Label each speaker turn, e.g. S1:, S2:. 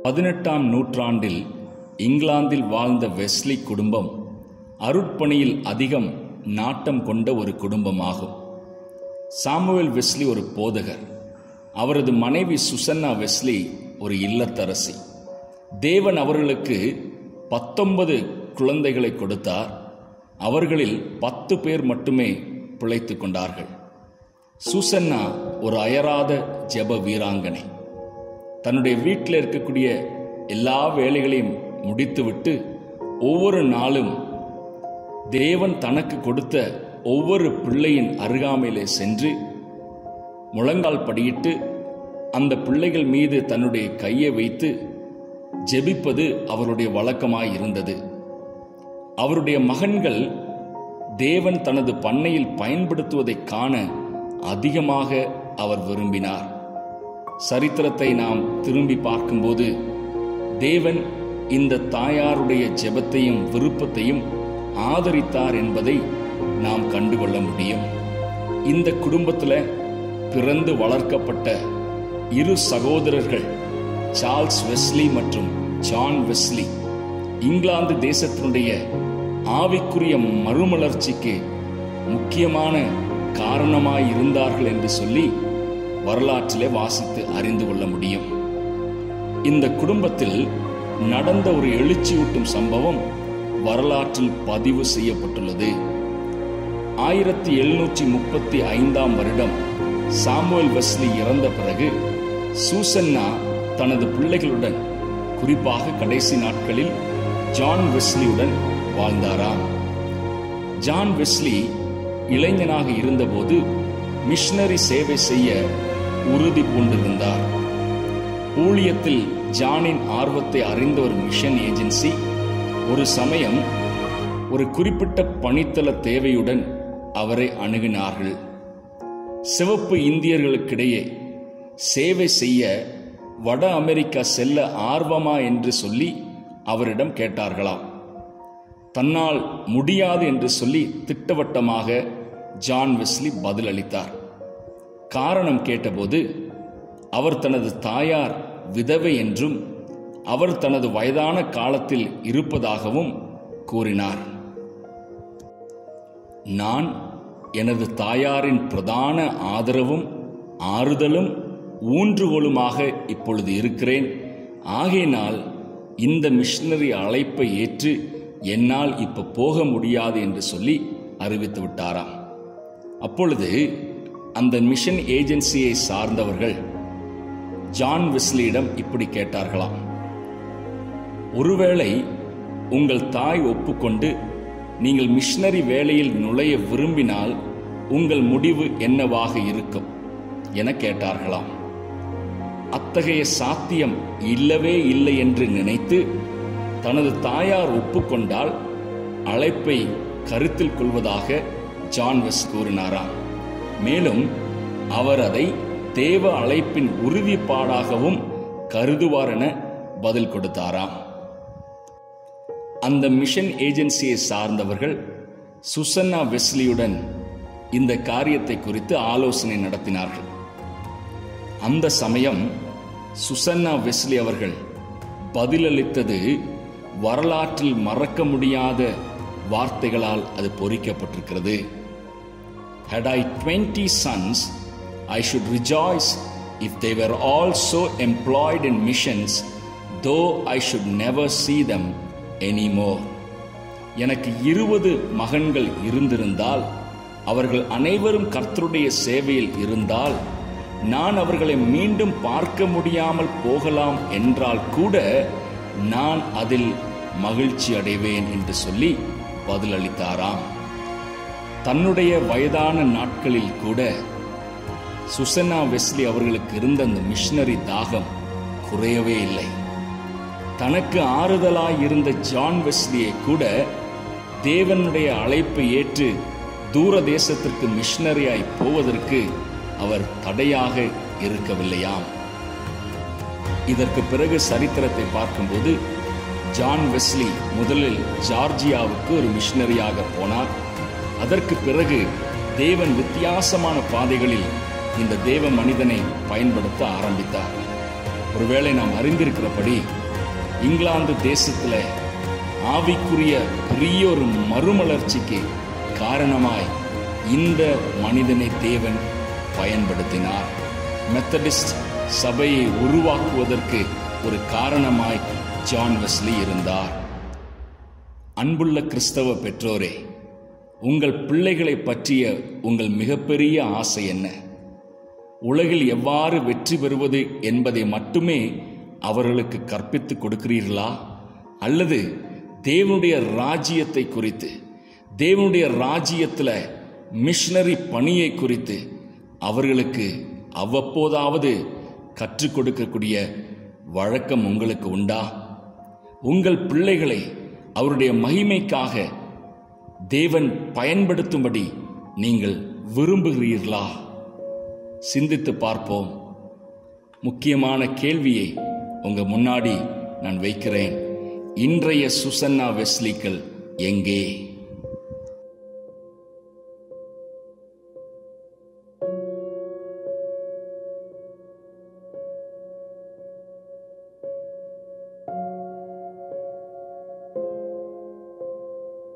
S1: பதினெட்டாம் நூற்றாண்டில் இங்கிலாந்தில் வாழ்ந்த வெஸ்லி குடும்பம் அருட்பணியில் அதிகம் நாட்டம் கொண்ட ஒரு குடும்பமாகும் சாமுவேல் வெஸ்லி ஒரு போதகர் அவரது மனைவி சுசன்னா வெஸ்லி ஒரு இல்லத்தரசி தேவன் அவர்களுக்கு பத்தொன்பது குழந்தைகளை கொடுத்தார் அவர்களில் பத்து பேர் மட்டுமே பிழைத்து கொண்டார்கள் சுசன்னா ஒரு அயராத ஜெப வீராங்கனை தன்னுடைய வீட்டில் இருக்கக்கூடிய எல்லா வேலைகளையும் முடித்துவிட்டு ஒவ்வொரு நாளும் தேவன் தனக்கு கொடுத்த ஒவ்வொரு பிள்ளையின் அருகாமையிலே சென்று முழங்கால் படியிட்டு அந்த பிள்ளைகள் மீது தன்னுடைய கையை வைத்து ஜெபிப்பது அவருடைய வழக்கமாய் இருந்தது அவருடைய மகன்கள் தேவன் தனது பண்ணையில் பயன்படுத்துவதை காண அதிகமாக அவர் விரும்பினார் சரித்திரத்தை நாம் திரும்பி பார்க்கும்போது தேவன் இந்த தாயாருடைய ஜெபத்தையும் விருப்பத்தையும் ஆதரித்தார் என்பதை நாம் கண்டுகொள்ள முடியும் இந்த குடும்பத்தில் பிறந்து வளர்க்கப்பட்ட இரு சகோதரர்கள் சார்ல்ஸ் வெஸ்லி மற்றும் ஜான் வெஸ்லி இங்கிலாந்து தேசத்தினுடைய ஆவிக்குரிய மறுமலர்ச்சிக்கு முக்கியமான காரணமாய் இருந்தார்கள் என்று சொல்லி வரலாற்றிலே வாசித்து அறிந்து கொள்ள முடியும் இந்த குடும்பத்தில் நடந்த ஒரு எழுச்சியூட்டும் சம்பவம் வரலாற்றில் பதிவு செய்யப்பட்டுள்ளது ஆயிரத்தி எழுநூற்றி முப்பத்தி ஐந்தாம் வருடம் சாமுவேல் வெஸ்லி இறந்த பிறகு சூசன்னா தனது பிள்ளைகளுடன் குறிப்பாக கடைசி நாட்களில் ஜான் வெஸ்லியுடன் வாழ்ந்தாராம் ஜான் வெஸ்லி இளைஞனாக இருந்தபோது மிஷனரி சேவை செய்ய உறுதி பூண்டிருந்தார் ஊழியத்தில் ஜானின் ஆர்வத்தை அறிந்த ஒரு மிஷன் ஏஜென்சி ஒரு சமயம் ஒரு குறிப்பிட்ட பணித்தள தேவையுடன் அவரை அணுகினார்கள் சிவப்பு இந்தியர்களுக்கிடையே சேவை செய்ய வட அமெரிக்கா செல்ல ஆர்வமா என்று சொல்லி அவரிடம் கேட்டார்களாம் தன்னால் முடியாது என்று சொல்லி திட்டவட்டமாக ஜான் வெஸ்லி பதிலளித்தார் காரணம் கேட்டபோது அவர் தனது தாயார் விதவை என்றும் அவர் தனது வயதான காலத்தில் இருப்பதாகவும் கூறினார் நான் எனது தாயாரின் பிரதான ஆதரவும் ஆறுதலும் ஊன்றுகோலுமாக இப்பொழுது இருக்கிறேன் ஆகையினால் இந்த மிஷனரி அழைப்பை ஏற்று என்னால் இப்ப போக முடியாது என்று சொல்லி அறிவித்து விட்டாராம் அப்பொழுது அந்த மிஷன் ஏஜென்சியை சார்ந்தவர்கள் ஜான் வெஸ்லியிடம் இப்படி கேட்டார்களாம் ஒருவேளை உங்கள் தாய் ஒப்புக்கொண்டு நீங்கள் மிஷனரி வேலையில் நுழைய விரும்பினால் உங்கள் முடிவு என்னவாக இருக்கும் என கேட்டார்களாம் அத்தகைய சாத்தியம் இல்லவே இல்லை என்று நினைத்து தனது தாயார் ஒப்புக்கொண்டால் அழைப்பை கருத்தில் கொள்வதாக ஜான் வெஸ் கூறினாராம் மேலும் அவர் அதை தேவ அழைப்பின் உறுதிப்பாடாகவும் கருதுவார் என பதில் கொடுத்தாராம் அந்த மிஷன் ஏஜென்சியை சார்ந்தவர்கள் சுசன்னா வெஸ்லியுடன் இந்த காரியத்தை குறித்து ஆலோசனை நடத்தினார்கள் அந்த சமயம் சுசன்னா வெஸ்லி அவர்கள் பதிலளித்தது வரலாற்றில் மறக்க முடியாத வார்த்தைகளால் அது பொறிக்கப்பட்டிருக்கிறது Had I 20 sons, I should rejoice if they were all so employed in missions, though I should never see them anymore. எனக்கு இருபது மகன்கள் இருந்திருந்தால் அவர்கள் அனைவரும் கர்த்தருடைய சேவையில் இருந்தால் நான் அவர்களை மீண்டும் பார்க்க முடியாமல் போகலாம் என்றால் கூட நான் அதில் மகிழ்ச்சி அடைவேன் என்று சொல்லி பதிலளித்தாராம் தன்னுடைய வயதான நாட்களில் கூட சுசன்னா வெஸ்லி அவர்களுக்கு இருந்த அந்த மிஷனரி தாகம் குறையவே இல்லை தனக்கு ஆறுதலாய் இருந்த ஜான் வெஸ்லியை கூட தேவனுடைய அழைப்பை ஏற்று தூர தேசத்திற்கு மிஷனரியாய் போவதற்கு அவர் தடையாக இருக்கவில்லையாம் இதற்கு பிறகு சரித்திரத்தை பார்க்கும்போது ஜான் வெஸ்லி முதலில் ஜார்ஜியாவுக்கு ஒரு மிஷனரியாக போனார் அதற்கு பிறகு தேவன் வித்தியாசமான பாதைகளில் இந்த தேவ மனிதனை பயன்படுத்த ஆரம்பித்தார் ஒருவேளை நாம் அறிந்திருக்கிறபடி இங்கிலாந்து தேசத்துல ஆவிக்குரிய பெரிய ஒரு மறுமலர்ச்சிக்கு காரணமாய் இந்த மனிதனை தேவன் பயன்படுத்தினார் மெத்தடிஸ்ட் சபையை உருவாக்குவதற்கு ஒரு காரணமாய் ஜான் வெஸ்லி இருந்தார் அன்புள்ள கிறிஸ்தவ பெற்றோரே உங்கள் பிள்ளைகளை பற்றிய உங்கள் மிகப்பெரிய ஆசை என்ன உலகில் எவ்வாறு வெற்றி பெறுவது என்பதை மட்டுமே அவர்களுக்கு கற்பித்து கொடுக்கிறீர்களா அல்லது தேவனுடைய ராஜ்யத்தை குறித்து தேவனுடைய ராஜ்யத்தில் மிஷனரி பணியை குறித்து அவர்களுக்கு அவ்வப்போதாவது கற்றுக் கொடுக்கக்கூடிய வழக்கம் உங்களுக்கு உண்டா உங்கள் பிள்ளைகளை அவருடைய மகிமைக்காக தேவன் பயன்படுத்தும்படி நீங்கள் விரும்புகிறீர்களா சிந்தித்து பார்ப்போம் முக்கியமான கேள்வியை உங்க முன்னாடி நான் வைக்கிறேன் இன்றைய சுசன்னா வெஸ்லிக்கள் எங்கே